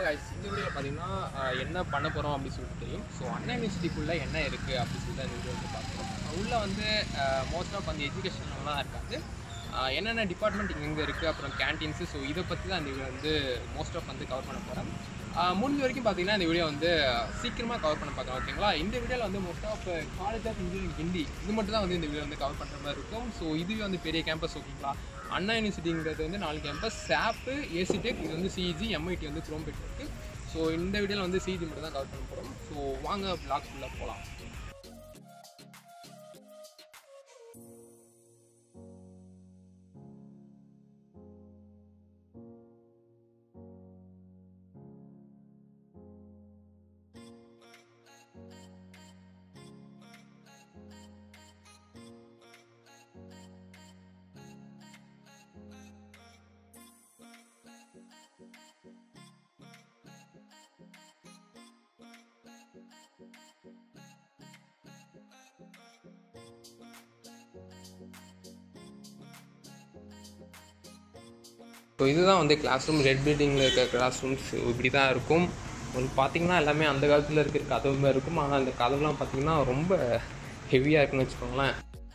guys இந்த வீடியோவில் பார்த்தீங்கன்னா ஆஹ், என்ன பண்ண போகிறோம் அப்படின்னு சொல்லிட்டு தெரியும் ஸோ அண்ணா யூனிவர்சிட்டிக்குள்ளே என்ன இருக்குது அப்படின்னு சொல்லிட்டு இந்த வீடியோ வந்து பார்க்குறோம் உள்ளே வந்து மோஸ்ட் ஆஃப் வந்து எஜுகேஷன்லாம் இருக்காது ஆஹ், என்னென்ன டிபார்ட்மெண்ட் இங்கே இருக்குது அப்புறம் கேன்டீன்ஸு ஸோ இதை பற்றி தான் இந்த வீடியோ வந்து மோஸ்ட் ஆஃப் வந்து கவர் பண்ண போகிறேன் முடிஞ்ச வரைக்கும் பார்த்தீங்கன்னா இந்த வீடியோ வந்து சீக்கிரமாக கவர் பண்ண பார்க்கலாம் ஓகேங்களா இந்த வீடியோவில் வந்து most of college of engineering Guindy இது மட்டும் தான் வந்து இந்த வீடியோ வந்து கவர் பண்ணுற மாதிரி இருக்கும் ஸோ இதுவே வந்து பெரிய கேம்பஸ் ஓகேங்களா அண்ணா யூனிவர்சிட்டிங்கிறது வந்து நாலு கேம்பஸ் சாப்பு ஏசிடெக் இது வந்து சிஇஜி எம்ஐடி வந்து குரோம்பேட் இருக்குது ஸோ இந்த வீடியோவில் வந்து சிஇஜி மட்டும் தான் கவர் பண்ண போகிறோம் ஸோ வாங்க பிளாக் ஃபுல்லாக போகலாம் ஸோ இதுதான் வந்து கிளாஸ் ரூம் ரெட் பில்டிங்கில் இருக்கிற கிளாஸ் ரூம்ஸ் இப்படி தான் இருக்கும் உங்களுக்கு பார்த்தீங்கன்னா எல்லாமே அந்த காலத்தில் இருக்கிற கதவு மாதிரி இருக்கும் ஆனால் அந்த கதவுலாம் பார்த்தீங்கன்னா ரொம்ப ஹெவியாக இருக்குன்னு வச்சுக்கோங்களேன்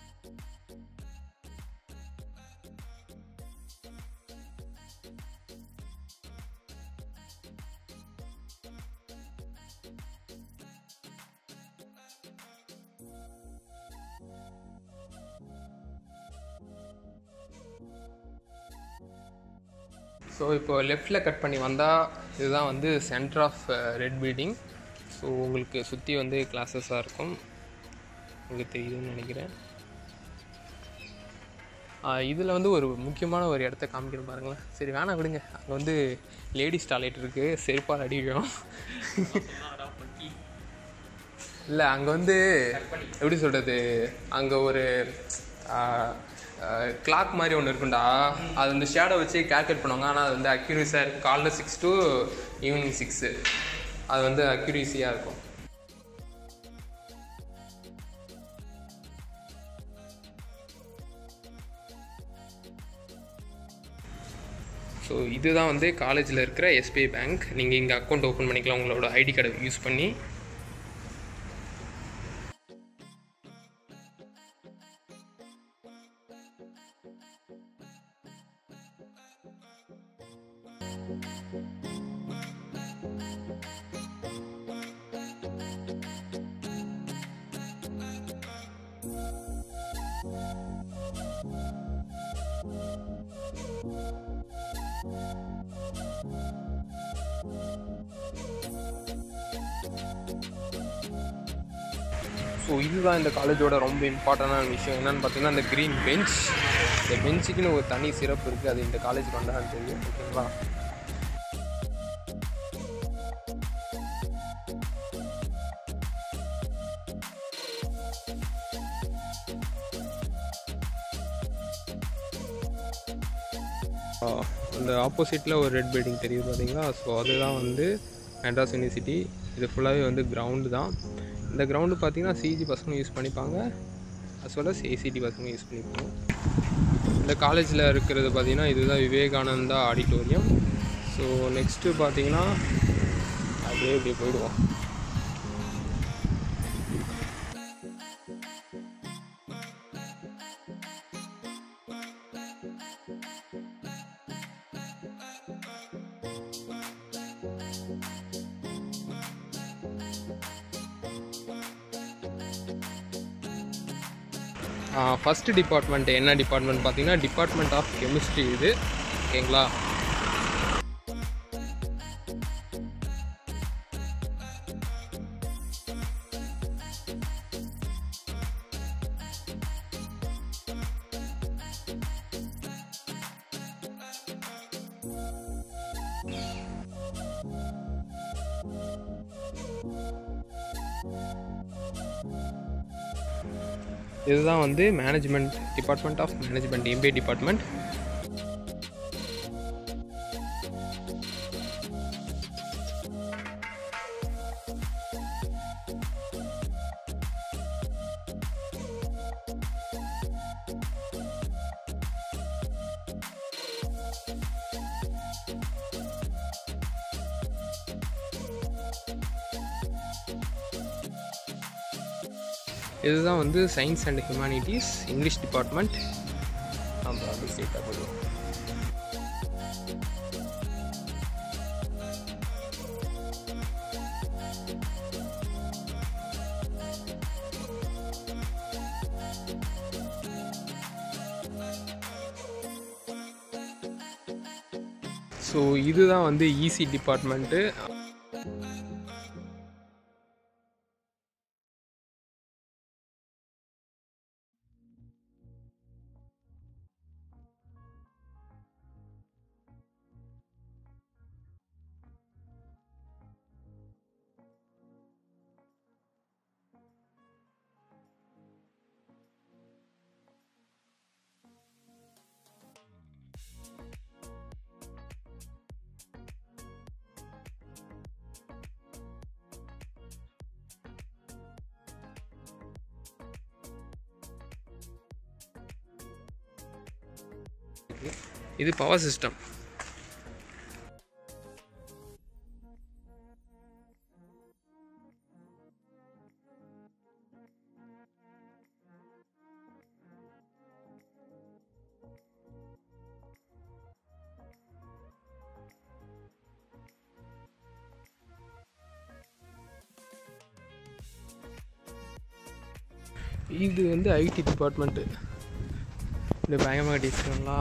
ஸோ இப்போ லெஃப்டில் கட் பண்ணி வந்தால் இதுதான் வந்து centre of red building so உங்களுக்கு சுற்றி வந்து கிளாஸஸாக இருக்கும் உங்களுக்கு தெரியுதுன்னு நினைக்கிறேன் இதில் வந்து ஒரு முக்கியமான ஒரு இடத்த காமிக்கணும் பாருங்களேன் சரி வேணாம் விடுங்க அங்கே வந்து லேடிஸ் டாய்லெட் இருக்குது செருப்பால் அடிக்கும் இல்லை அங்கே வந்து எப்படி சொல்கிறது அங்கே ஒரு கிளாக் மாதிரி ஒன்று இருக்குண்டா அது வந்து ஷேடோ வச்சு கேல்குலேட் பண்ணுவாங்க ஆனால் அது வந்து அக்யூரஸியாக இருக்கும் காலைல சிக்ஸ் டு ஈவினிங் சிக்ஸு அது வந்து அக்யூரஸியாக இருக்கும் ஸோ இதுதான் வந்து காலேஜில் இருக்கிற எஸ்பிஐ பேங்க் நீங்கள் இங்கே அக்கௌண்ட் ஓப்பன் பண்ணிக்கலாம் உங்களோட ஐடி கார்டை யூஸ் பண்ணி ஸோ இதுதான் இந்த காலேஜோட ரொம்ப இம்பார்ட்டண்டான விஷயம் என்னன்னு பார்த்தீங்கன்னா இந்த க்ரீன் பெஞ்ச் இந்த பெஞ்சுக்குன்னு ஒரு தனி சிறப்பு இருக்குது அது இந்த காலேஜ் வந்தால் தெரியும் ஓகேங்களா அந்த ஆப்போசிட்டில் ஒரு ரெட் பில்டிங் தெரியுது பார்த்தீங்களா ஸோ அதுதான் வந்து மெட்ராஸ் யூனிவர்சிட்டி இது ஃபுல்லாகவே வந்து கிரவுண்டு தான் இந்த கிரவுண்டு பார்த்தீங்கன்னா சிஜி பசங்க யூஸ் பண்ணிப்பாங்க அஸ் வெல் அஸ் ஏசிடி பசங்க யூஸ் பண்ணிப்பாங்க இந்த காலேஜில் இருக்கிறது பார்த்தீங்கன்னா இதுதான் விவேகானந்தா ஆடிட்டோரியம் ஸோ நெக்ஸ்ட்டு பார்த்தீங்கன்னா அப்படியே இப்படி போயிடுவோம் ஃபஸ்ட்டு டிபார்ட்மெண்ட் என்ன டிபார்ட்மெண்ட் பார்த்தீங்கன்னா டிபார்ட்மெண்ட் ஆஃப் கெமிஸ்ட்ரி இது ஓகேங்களா இதுதான் வந்து management department of management MBA department இதுதான் வந்து science and humanities English department நம்ம வந்து ஸ்ட்ரெயிட்டாக போயிடுவோம் ஸோ இதுதான் வந்து இசி டிபார்ட்மெண்ட்டு இது பவர் சிஸ்டம் இது வந்து ஐடி டிபார்ட்மெண்ட்டு இந்த பயங்கரமாக கட்டிச்சுங்களா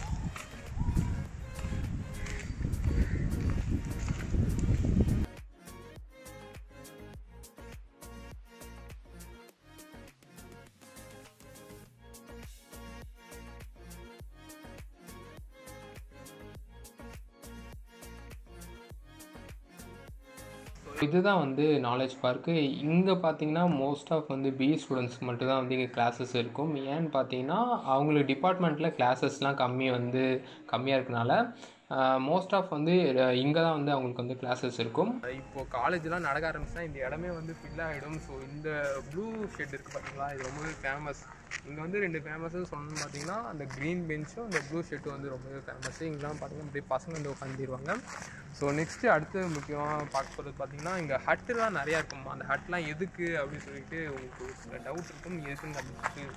இதுதான் வந்து நாலேஜ் பார்க்கு இங்கே பார்த்தீங்கன்னா மோஸ்ட் ஆஃப் வந்து பிஇ ஸ்டூடெண்ட்ஸ்க்கு மட்டும் தான் வந்து இங்கே கிளாஸஸ் இருக்கும் ஏன்னு பார்த்தீங்கன்னா அவங்களுக்கு டிபார்ட்மெண்ட்டில் கிளாஸஸ்லாம் கம்மி வந்து கம்மியாக இருக்கனால மோஸ்ட் ஆஃப் வந்து இங்கே தான் வந்து அவங்களுக்கு வந்து கிளாஸஸ் இருக்கும் இப்போது காலேஜ்லாம் நடக்க ஆரம்பிச்சுன்னா இந்த இடமே வந்து ஃபில் ஆகிடும் ஸோ இந்த ப்ளூ ஷெட் இருக்குது பார்த்தீங்களா இது ரொம்பவே ஃபேமஸ் இங்கே வந்து ரெண்டு ஃபேமஸ்ன்னு சொல்லணும்னு பார்த்தீங்கன்னா அந்த க்ரீன் பெஞ்சும் இந்த ப்ளூ ஷர்ட்டும் வந்து ரொம்பவே ஃபேமஸ் இங்கெல்லாம் பார்த்தீங்கன்னா அப்படியே பசங்க வந்து உட்காந்துருவாங்க ஸோ நெக்ஸ்ட்டு அடுத்து முக்கியமாக பார்க்க போகிறது பார்த்தீங்கன்னா இங்கே ஹட்டுலாம் நிறையா இருக்குமா அந்த ஹட்லாம் எதுக்கு அப்படின்னு சொல்லிட்டு உங்களுக்கு ஒரு சில டவுட் இருக்கும் எதுக்குன்னு அப்படின்னு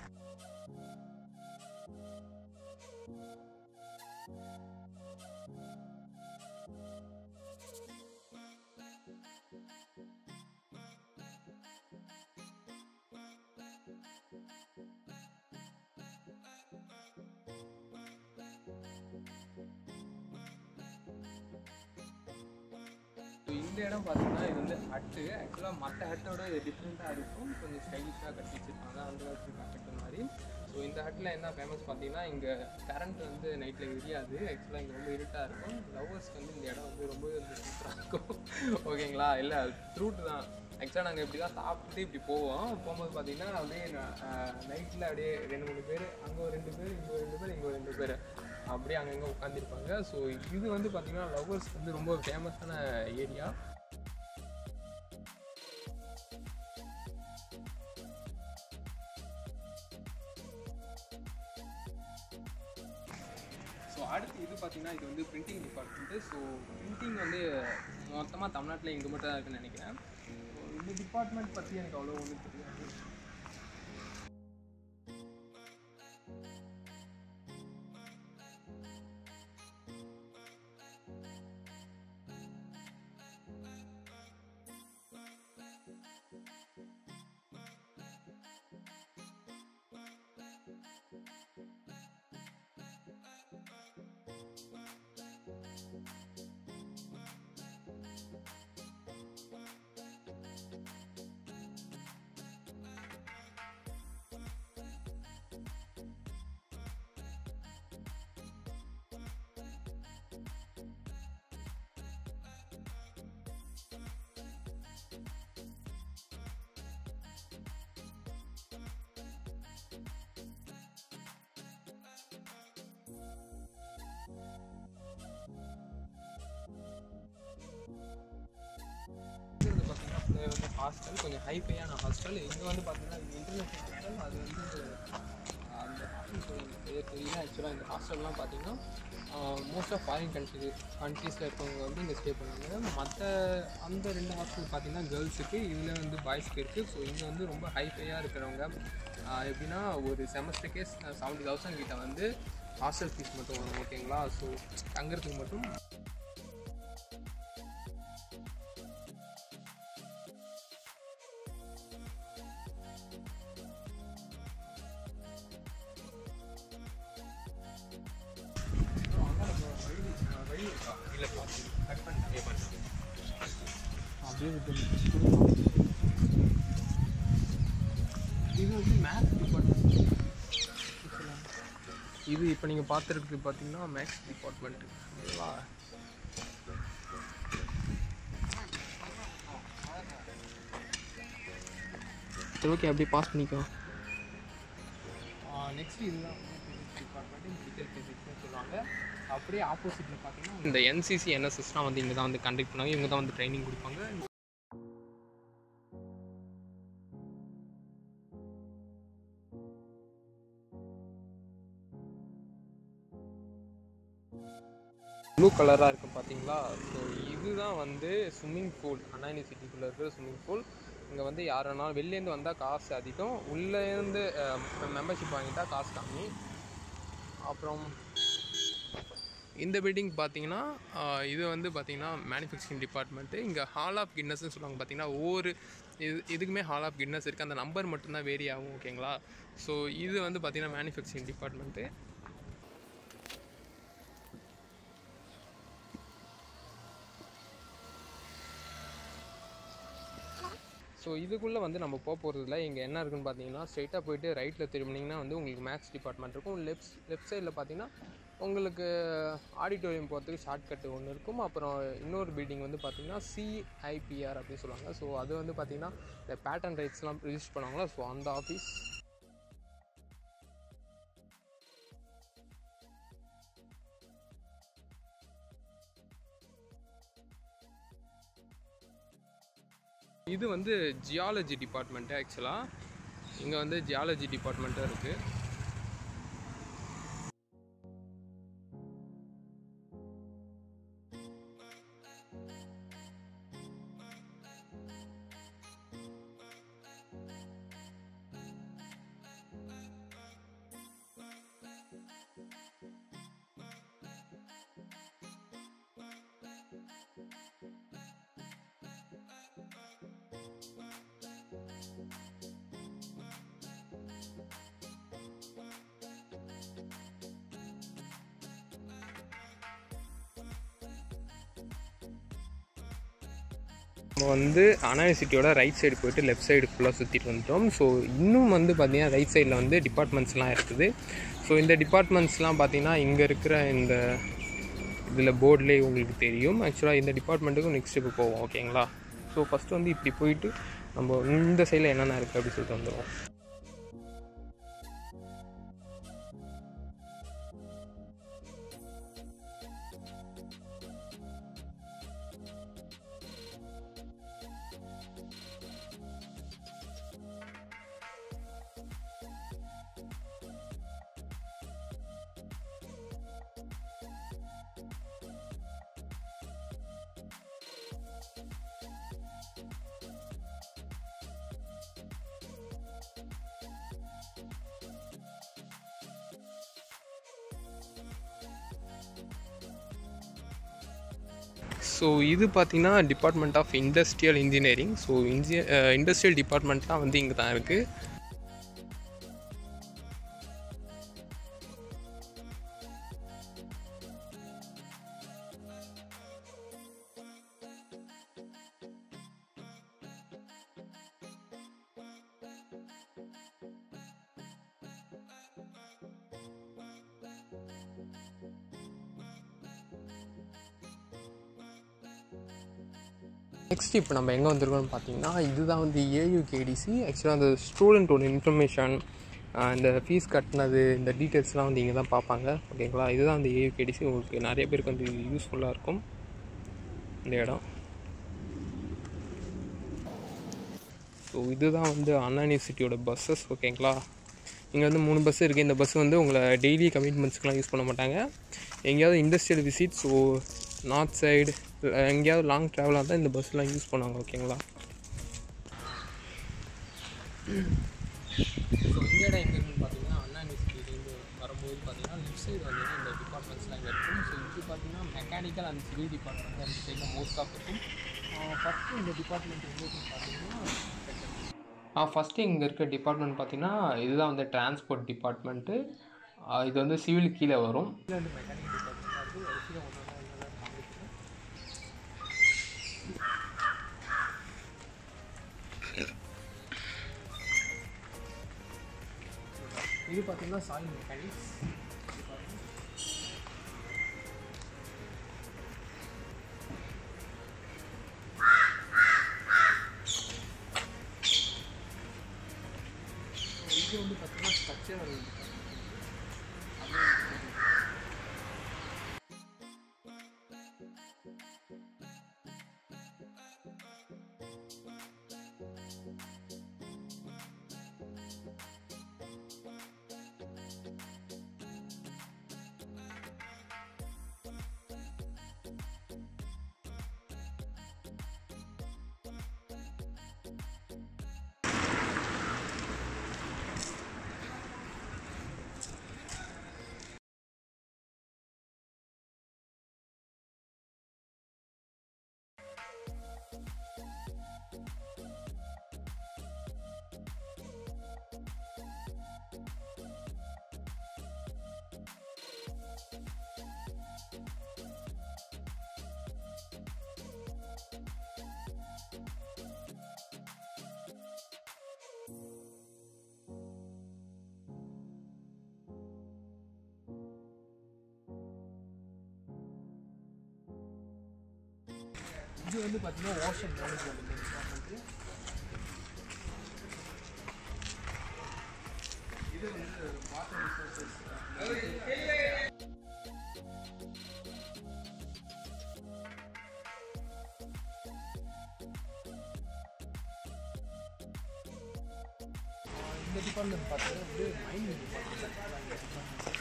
ஸோ இந்த இடம் பார்த்தீங்கன்னா இது வந்து ஹட்டு ஆக்சுவலாக மற்ற ஹட்டோட இது டிஃப்ரெண்ட்டாக இருக்கும் கொஞ்சம் ஸ்டைலிஷாக கட்டி வச்சிருப்பாங்க அந்த காலத்து ஹட்டு மாதிரி ஸோ இந்த ஹட்டில் என்ன ஃபேமஸ் பார்த்தீங்கன்னா இங்கே கரண்ட் வந்து நைட்டில் எரியாது ஆக்சுவலாக இங்கே ரொம்ப இருட்டாக இருக்கும் லவ்வர்ஸ்க்கு வந்து இந்த இடம் வந்து ரொம்ப சூப்பராக இருக்கும் ஓகேங்களா இல்லை த்ரூட் தான் ஆக்சுவலாக நாங்கள் இப்படி தான் சாப்பிட்டுட்டு இப்படி போவோம் போகும்போது பார்த்தீங்கன்னா அப்படியே நைட்டில் அப்படியே ரெண்டு மூணு பேர் அங்கே ஒரு ரெண்டு பேர் இங்கே ஒரு ரெண்டு பேர் இங்கே ஒரு ரெண்டு பேர் அப்படியே அங்கங்கே உட்காந்துருப்பாங்க ஸோ இது வந்து பார்த்திங்கன்னா லவ்வர்ஸ் வந்து ரொம்ப ஃபேமஸான ஏரியா ஸோ அடுத்து இது பார்த்தீங்கன்னா இது வந்து பிரிண்டிங் டிபார்ட்மெண்ட்டு ஸோ பிரிண்டிங் வந்து மொத்தமாக தமிழ்நாட்டில் இங்கே மட்டும் தான் இருக்குன்னு நினைக்கிறேன் ஸோ இந்த டிபார்ட்மெண்ட் பற்றி எனக்கு அவ்வளோ ஒன்றும் தெரியாது இருக்கிறது பார்த்தீங்கன்னா full ஆவே வந்து ஹாஸ்டல் கொஞ்சம் ஹைஃபையான ஹாஸ்டல் இங்கே வந்து பார்த்தீங்கன்னா இது இன்டர்நேஷனல் ஹாஸ்டல் அது வந்து அந்த ஸோ இது தெரியல ஆக்சுவலாக இந்த ஹாஸ்டல்லாம் பார்த்தீங்கன்னா மோஸ்ட் ஆஃப் ஃபாரின் கண்ட்ரி கண்ட்ரீஸில் இருக்கவங்க வந்து இங்கே ஸ்டே பண்ணுவாங்க மற்ற அந்த ரெண்டு ஹாஸ்டல் பார்த்தீங்கன்னா கேர்ள்ஸுக்கு இதில் வந்து பாய்ஸ்க்கு இருக்குது ஸோ இங்கே வந்து ரொம்ப ஹைஃபையாக இருக்கிறவங்க ஆஹ் எப்படின்னா ஒரு செமஸ்டருக்கே செவன்ட்டி தௌசண்ட் கிட்ட வந்து ஹாஸ்டல் ஃபீஸ் மட்டும் வரும் ஓகேங்களா ஸோ தங்குறதுக்கு மட்டும் அப்படியே இது வந்து மேத்ஸ் டிபார்ட்மெண்ட் இது இப்போ நீங்கள் பார்த்துருக்குது பார்த்தீங்கன்னா மேத்ஸ் டிபார்ட்மெண்ட் ஓகேவா சரி ஓகே அப்படியே பாஸ் பண்ணிக்கோ நெக்ஸ்ட் இதுதான் டிபார்ட்மெண்ட் மெடிக்கல் ஃபிசிக்ஸ்னு சொல்லுவாங்க அப்படியே ஆப்போசிட்டில் பார்த்தீங்கன்னா இந்த என்சிசி என்எஸ்எஸ்லாம் வந்து இங்கே தான் வந்து கண்டக்ட் பண்ணுவாங்க இவங்க தான் வந்து ட்ரைனிங் கொடுப்பாங்க ப்ளூ கலராக இருக்குது பார்த்தீங்களா ஸோ இதுதான் வந்து ஸ்விம்மிங் பூல் அண்ணா யூனிவர்சிட்டிக்குள்ளே இருக்கிற ஸ்விம்மிங் பூல் இங்கே வந்து யார் வேணாலும் வெளிலேருந்து வந்தால் காசு அதிகம் உள்ளேருந்து மெம்பர்ஷிப் வாங்கிட்டா காசு கம்மி அப்புறம் இந்த பில்டிங் பார்த்தீங்கன்னா ஆஹ், இது வந்து பார்த்தீங்கன்னா மேனுஃபேக்சரிங் டிபார்ட்மெண்ட்டு இங்கே ஹால் ஆஃப் கின்னஸ்னு சொல்லுவாங்க பார்த்தீங்கன்னா ஒவ்வொரு இது இதுக்குமே ஹால் ஆஃப் கின்னஸ் இருக்குது அந்த நம்பர் மட்டும்தான் வேரி ஆகும் ஓகேங்களா ஸோ இது வந்து பார்த்தீங்கன்னா மேனுஃபேக்சரிங் டிபார்ட்மெண்ட்டு ஸோ இதுக்குள்ளே வந்து நம்ம போக போகிறதுல இங்கே என்ன இருக்குன்னு பார்த்தீங்கன்னா ஸ்ட்ரைட்டாக போயிட்டு ரைட்டில் திரும்பினீங்கன்னா வந்து உங்களுக்கு மேக்ஸ் டிபார்ட்மெண்ட் இருக்கும் லெஃப்ட் லெஃப்ட் சைடில் பார்த்தீங்கன்னா உங்களுக்கு ஆடிட்டோரியம் போகிறதுக்கு ஷார்ட்கட் ஒன்று இருக்கும் அப்புறம் இன்னொரு பில்டிங் வந்து பார்த்தீங்கன்னா சிஐபிஆர் அப்படின்னு சொல்லுவாங்க ஸோ அது வந்து பார்த்தீங்கன்னா இந்த பேட்டன் ரைட்ஸ்லாம் ரிஜிஸ்டர் பண்ணுவாங்களா ஸோ அந்த ஆஃபீஸ் இது வந்து ஜியாலஜி டிபார்ட்மெண்ட்டு ஆக்சுவலாக இங்கே வந்து ஜியாலஜி டிபார்ட்மெண்ட்டும் இருக்குது நம்ம வந்து அண்ணா யூனிவர்சிட்டியோட ரைட் சைடு போயிட்டு லெஃப்ட் சைடு ஃபுல்லாக சுற்றிட்டு வந்துட்டோம் ஸோ இன்னும் வந்து பார்த்தீங்கன்னா ரைட் சைடில் வந்து டிபார்ட்மெண்ட்ஸ்லாம் இருக்குது ஸோ இந்த டிபார்ட்மெண்ட்ஸ்லாம் பார்த்தீங்கன்னா இங்கே இருக்கிற இந்த இதில் போர்ட்லேயே உங்களுக்கு தெரியும் ஆக்சுவலாக இந்த டிபார்ட்மெண்ட்டுக்கும் நெக்ஸ்ட் இப்போ போவோம் ஓகேங்களா ஸோ ஃபஸ்ட்டு வந்து இப்படி போயிட்டு நம்ம இந்த சைடில் என்னென்ன இருக்குது அப்படி சொல்லிட்டு வந்துடுவோம் ஸோ இது பார்த்தீங்கன்னா department of industrial engineering so இன்ஜி இண்டஸ்ட்ரியல் டிபார்ட்மெண்ட்லாம் வந்து இங்கே தான் இருக்குது நெக்ஸ்ட் இப்போ நம்ம எங்கே வந்திருக்கோம்னு பார்த்தீங்கன்னா இதுதான் வந்து ஏயுகேடிசி ஆக்சுவலாக அந்த ஸ்டூடெண்ட்டோட இன்ஃபர்மேஷன் இந்த ஃபீஸ் கட்டினது இந்த டீட்டெயில்ஸ்லாம் வந்து இங்கே தான் பார்ப்பாங்க ஓகேங்களா இதுதான் அந்த ஏயுகேடிசி உங்களுக்கு நிறைய பேருக்கு வந்து யூஸ்ஃபுல்லாக இருக்கும் இந்த இடம் ஸோ இதுதான் வந்து அண்ணா யூனிவர்சிட்டியோட பஸ்ஸஸ் ஓகேங்களா இங்கே வந்து மூணு பஸ் இருக்குது இந்த பஸ் வந்து உங்களை டெய்லி கமிட்மெண்ட்ஸ்க்குலாம் யூஸ் பண்ண மாட்டாங்க எங்கேயாவது industrial visit so north side எங்கேயாவது லாங் ட்ராவலாக இருந்தால் இந்த பஸ்லாம் யூஸ் பண்ணுவாங்க ஓகேங்களா ஸோ இந்த இடம் எங்கே இருக்குன்னு பார்த்தீங்கன்னா அண்ணா யூனிவர்சிட்டிலேருந்து வரும்போது பார்த்தீங்கன்னா லெஃப்ட் சைடு வந்து இந்த டிபார்ட்மெண்ட்ஸ்லாம் இங்கே இருக்கும் ஸோ இது பார்த்தீங்கன்னா மெக்கானிக்கல் அண்ட் சிவில் டிபார்ட்மெண்ட் அந்த சைடில் மோஸ்ட் ஆஃப் இருக்கும் ஃபஸ்ட்டு இந்த டிபார்ட்மெண்ட் எங்கே இருக்குன்னு பார்த்தீங்கன்னா ஆ ஃபஸ்ட்டு இங்கே இருக்க டிபார்ட்மெண்ட் பார்த்தீங்கன்னா இதுதான் வந்து டிரான்ஸ்போர்ட் டிபார்ட்மெண்ட்டு இது வந்து சிவில் கீழே வரும் இது வந்து மெக்கானிக்கல் டிபார்ட்மெண்ட் வந்து வரிசையில் ஒன்று ஒன்று காமிக்கிறேன் இது பார்த்தீங்கன்னா சாயில் மெக்கானிக்ஸ் இது வந்து பார்த்தீங்கன்னா ஸ்ட்ரக்சரல் இது வந்து பார்த்தீங்கன்னா ஓஷன் மேனேஜ்மெண்ட் டிபார்ட்மெண்ட்டு இது வந்து வாட்டர் ரிசோர்சஸ் இந்த டிபார்ட்மெண்ட் பார்த்தீங்கன்னா வந்து மைனிங் டிபார்ட்மெண்ட்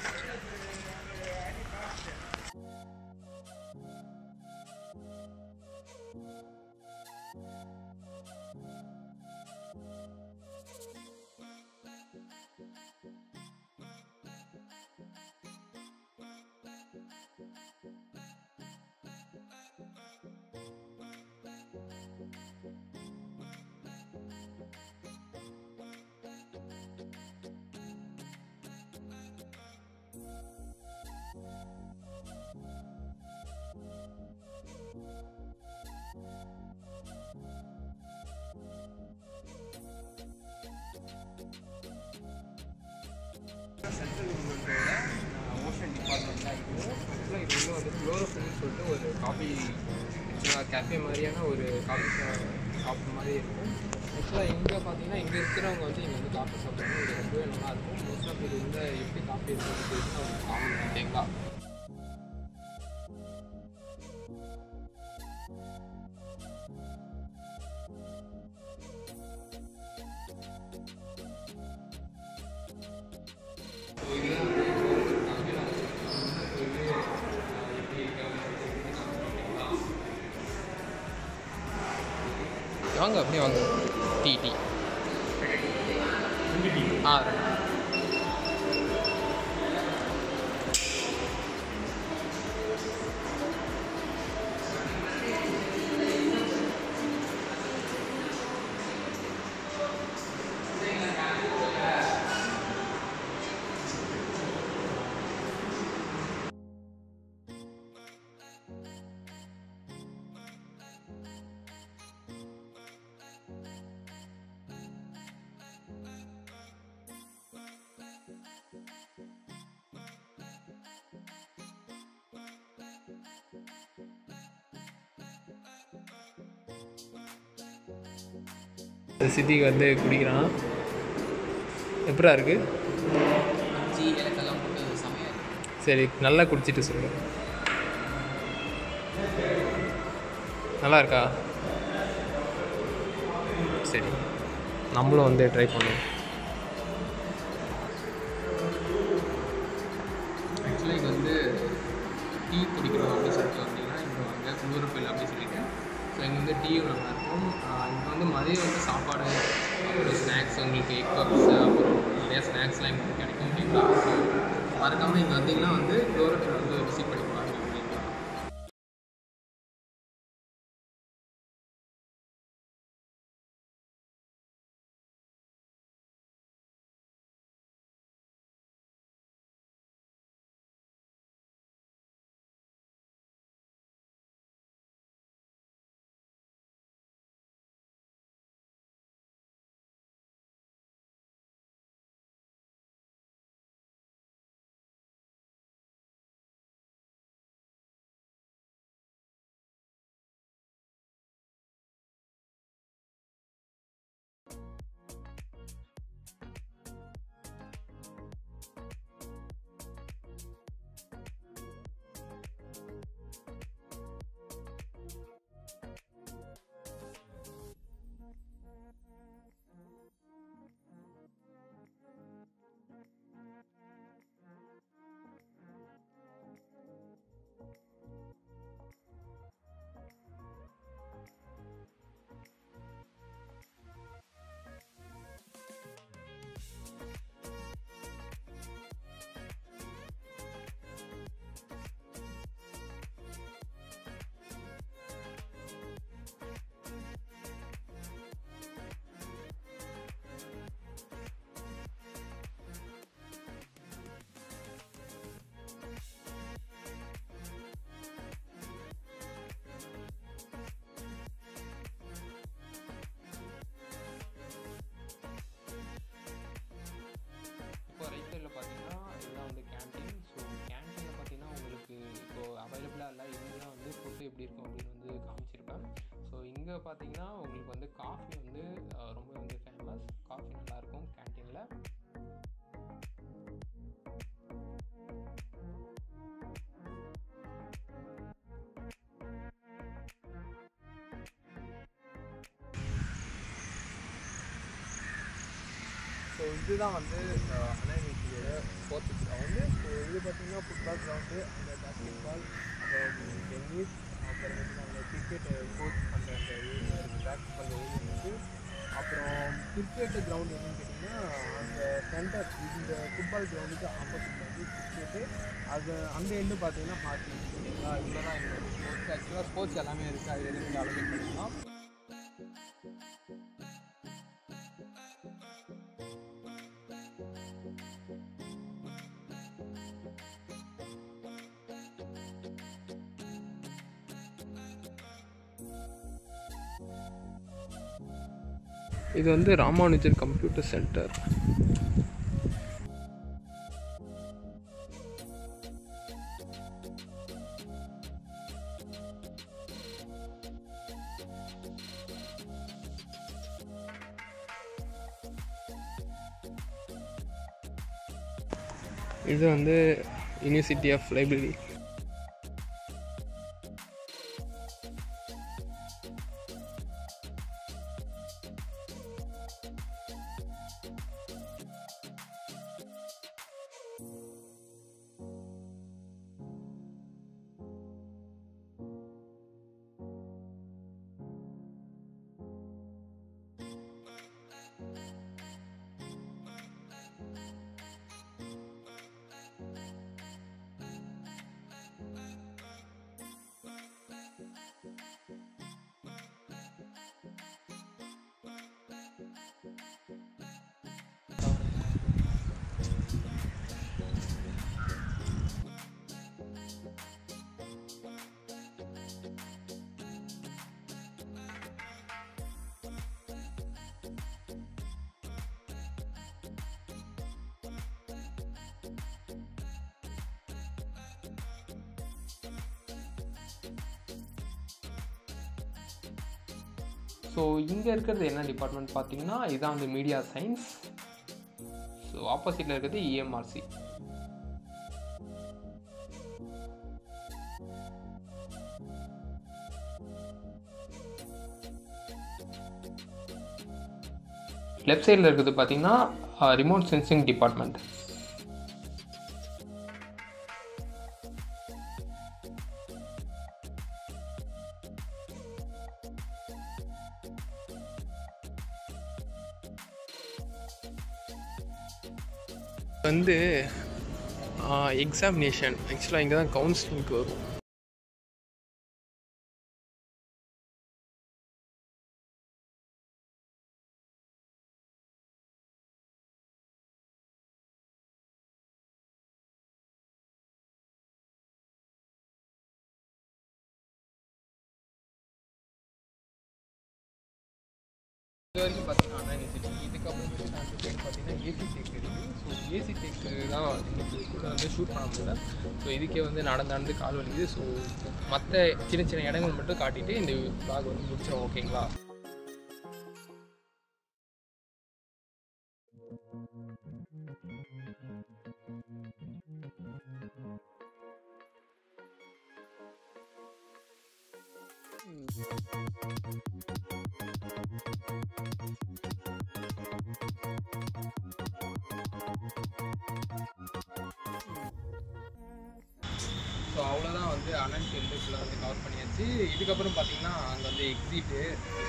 சென்ட்ரல் கவர்மெண்ட்டோட ஓஷன் டிபார்ட்மெண்ட் தான் இது ஆக்சுவலாக இது வந்து வந்து குளோரோஃபில்னு சொல்லிட்டு ஒரு காஃபி ஆக்சுவலாக கேஃபே மாதிரியான ஒரு காஃபி ஷாப் மாதிரி இருக்கும் ஆக்சுவலாக இங்கே பார்த்தீங்கன்னா இங்கே இருக்கிறவங்க வந்து இங்கே வந்து காஃபி சாப்பிட்றாங்க இது ரொம்பவே நல்லாயிருக்கும் மோஸ்ட் ஆஃப் இது வந்து எப்படி காஃபி இருக்குன்னு சொல்லிட்டு ஒரு காமன் ஓகேங்களா வாங்க அப்படியே வாங்க டீ டீ ஆ சித்திக்கு வந்து குடிக்கிறான் எப்படா இருக்கு இஞ்சி இலக்கெல்லாம் போட்டு செமையாக இருக்கும் சரி நல்லா குடிச்சிட்டு சொல்லு நல்லா இருக்கா சரி நம்மளும் வந்து ட்ரை பண்ணுவோம் டீ குடிக்கணும் அப்படின்னு சொல்லிட்டு வந்தீங்கன்னா இங்கே வாங்க குளூரப்பில் அப்படின்னு சொல்லிட்டு ஸோ இங்கே வந்து டீயும் நல்லாயிருக்கும் இங்கே வந்து மதியம் வந்து சாப்பாடு அப்புறம் ஸ்நாக்ஸ் உங்களுக்கு எக் பப்ஸ் அப்புறம் நிறைய ஸ்நாக்ஸ்லாம் இங்கே கிடைக்கும் ஓகேங்களா ஸோ மறக்காமல் இங்கே வந்தீங்கன்னா வந்து குளூரப்பில் வந்து விசிட் பண்ணி பாருங்க ஓகேங்களா இப்போ ரைட் சைடில் பார்த்தீங்கன்னா இதுதான் வந்து கேன்டீன் ஸோ கேன்டீனில் பார்த்தீங்கன்னா உங்களுக்கு இப்போ அவைலபிளாக இல்லை இதுதான் வந்து ஃபுட்டு எப்படி இருக்கும் அப்படின்னு வந்து காமிச்சிருப்பேன் ஸோ இங்கே பார்த்தீங்கன்னா உங்களுக்கு வந்து காஃபி வந்து அஹ், ரொம்ப வந்து ஃபேமஸ் காஃபி நல்லாயிருக்கும் கேன்டீனில் ஸோ இதுதான் வந்து அனாமிட்டியோட ஸ்போர்ட்ஸ் கிரவுண்டு ஸோ இது பார்த்தீங்கன்னா ஃபுட்பால் கிரவுண்டு அந்த பேஸ்கெட் பால் அப்புறம் டென்னிஸ் அப்புறம் வந்து அந்த கிரிக்கெட் கோச் பண்ணுற அந்த ஏரியா இருக்குது பேக் பால் ஏரியா இருக்குது அப்புறம் கிரிக்கெட் கிரவுண்ட் என்னன்னு கேட்டிங்கன்னா அந்த சென்டர் இந்த ஃபுட்பால் கிரவுண்டுக்கு ஆப்போசிட்டில் வந்து கிரிக்கெட்டு அது அந்த எண்டு பார்த்தீங்கன்னா ஹாக்கி ஓகேங்களா இதில் தான் எங்களுக்கு ஸ்போர்ட்ஸ் ஆக்சுவலாக ஸ்போர்ட்ஸ் எல்லாமே இருக்குது அது எதுவும் நீங்கள் அலோகேட் பண்ணிக்கலாம் இது வந்து ராமானுஜர் கம்ப்யூட்டர் சென்டர் இது வந்து யூனிவர்சிட்டி ஆஃப் லைப்ரரி ஸோ இங்கே இருக்கிறது என்ன டிபார்ட்மெண்ட் பார்த்தீங்கன்னா இதுதான் வந்து மீடியா சயின்ஸ் ஸோ ஆப்போசிட்டில் இருக்கிறது இஎம்ஆர்சி லெஃப்ட் சைடில் இருக்கிறது பார்த்தீங்கன்னா ரிமோட் சென்சிங் டிபார்ட்மெண்ட் வந்து எக்ஸாமினேஷன் ஆக்சுவலாக இங்கே தான் கவுன்சிலிங்க்கு வரும் இது வரைக்கும் பார்த்தீங்கன்னா அண்ணா யூனிவர்சிட்டி இதுக்கப்புறம் அந்த சைடு பார்த்தீங்கன்னா ஏசி டெக் இருக்குது ஸோ ஏசி டெக்கு தான் இன்னைக்கு கூட வந்து ஷூட் பண்ண முடியல ஸோ இதுக்கே வந்து நடந்து நடந்து கால் வலிக்குது ஸோ மற்ற சின்ன சின்ன இடங்கள் மட்டும் காட்டிட்டு இந்த vlog வந்து முடிச்சிடும் ஓகேங்களா ஸோ அவ்வளோதான் வந்து அனன் ஃபீல்டு ஃபுல்லாக வந்து கவர் பண்ணியாச்சு இதுக்கப்புறம் பார்த்தீங்கன்னா அங்கே வந்து எக்ஸிட்டு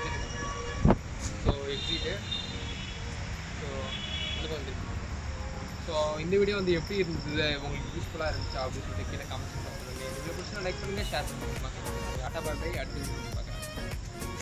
ஸோ எக்ஸிட்டு ஸோ இதுக்கு வந்து ஸோ இந்த வீடியோ வந்து எப்படி இருந்தது உங்களுக்கு யூஸ்ஃபுல்லாக இருந்துச்சா அப்படின்னு சொல்லிட்டு கீழே கமெண்ட்ஸ் பண்ணுங்கள் இந்த வீடியோ பிடிச்சா லைக் பண்ணுங்கள் ஷேர் பண்ணுங்கள் ஆட்டா பாய் அடுத்த வீடியோ பார்க்குறேன்